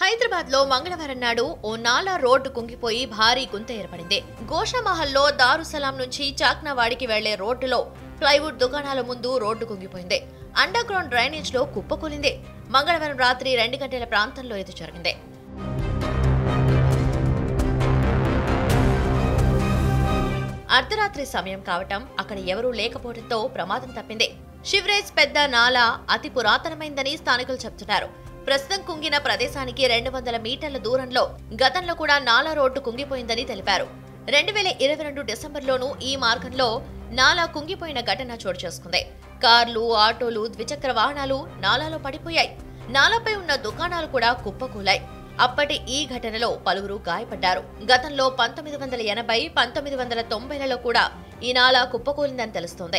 హైదరాబాద్ లో మంగళవారం నాడు ఓ నాలా రోడ్డు కుంగిపోయి భారీ గుంత ఏర్పడింది గోషామహల్లో దారుసలాం నుంచి చాక్నావాడికి వెళ్లే రోడ్డులో ప్లైవుడ్ దుకాణాల ముందు రోడ్డు కుంగిపోయింది అండర్ గ్రౌండ్ డ్రైనేజ్ లో కుప్పకూలింది మంగళవారం రాత్రి రెండు గంటల ప్రాంతంలో ఇది జరిగింది అర్ధరాత్రి సమయం కావటం అక్కడ ఎవరూ లేకపోవడంతో ప్రమాదం తప్పింది షివరేజ్ పెద్ద నాలా అతి పురాతనమైందని స్థానికులు చెబుతున్నారు ప్రస్తుతం కుంగిన ప్రదేశానికి రెండు వందల మీటర్ల దూరంలో గతంలో కూడా నాలా రోడ్డు కుంగిపోయిందని తెలిపారు రెండు వేల ఇరవై రెండు డిసెంబర్లోనూ ఈ మార్గంలో నాలా కుంగిపోయిన ఘటన చోటు చేసుకుంది కార్లు ఆటోలు ద్విచక్ర వాహనాలు నాలాలో పడిపోయాయి నాలాపై ఉన్న దుకాణాలు కూడా కుప్పకూలాయి అప్పటి ఈ ఘటనలో పలువురు గాయపడ్డారు గతంలో పంతొమ్మిది వందల ఎనభై పంతొమ్మిది వందల తొంభైలలో కూడా ఈ నాలా కుప్పకూలిందని తెలుస్తోంది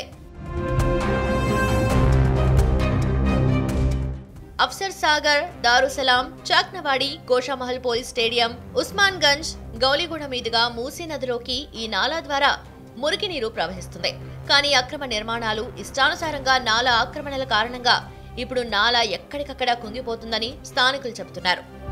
అఫ్సర్ సాగర్ దారుసలాం చాక్నవాడి గోషామహల్ పోలీస్ స్టేడియం ఉస్మాన్ గంజ్ గౌలిగూడ మీదుగా మూసీ నదిలోకి ఈ నాలా ద్వారా మురికి నీరు ప్రవహిస్తుంది కానీ అక్రమ నిర్మాణాలు ఇష్టానుసారంగా నాలా ఆక్రమణల కారణంగా ఇప్పుడు నాలా ఎక్కడికక్కడ కుంగిపోతుందని స్థానికులు చెబుతున్నారు